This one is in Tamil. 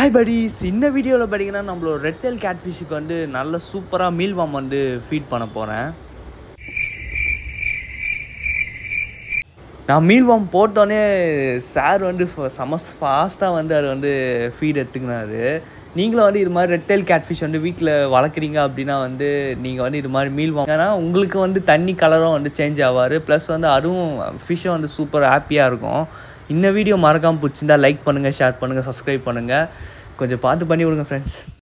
ஹாய் buddies இந்த வீடியோவில் பார்த்தீங்கன்னா நம்மளோட ரெட்டல் கேட்ஃபிஷ்ஷுக்கு வந்து நல்ல சூப்பராக மீல் வாம் வந்து ஃபீட் பண்ண போகிறேன் நான் மீல் வாம் போட்டோன்னே சார் வந்து ஃப- செம ஃபாஸ்ட்டாக வந்து அது வந்து ஃபீட் எடுத்துக்கினாரு நீங்களும் வந்து இது மாதிரி ரெட்டல் கேட்ஃபிஷ் வந்து வீட்டில் வளர்க்குறீங்க அப்படின்னா வந்து நீங்கள் வந்து இது மாதிரி மீல் வாங்க ஏன்னா உங்களுக்கு வந்து தண்ணி கலரும் வந்து சேஞ்ச் ஆவார் ப்ளஸ் வந்து அதுவும் ஃபிஷ்ஷும் வந்து சூப்பர் ஹாப்பியாக இருக்கும் இந்த வீடியோ மறக்காமல் பிடிச்சிருந்தா லைக் பண்ணுங்கள் ஷேர் பண்ணுங்கள் சப்ஸ்கிரைப் பண்ணுங்கள் கொஞ்சம் பார்த்து பண்ணி விடுங்க ஃப்ரெண்ட்ஸ்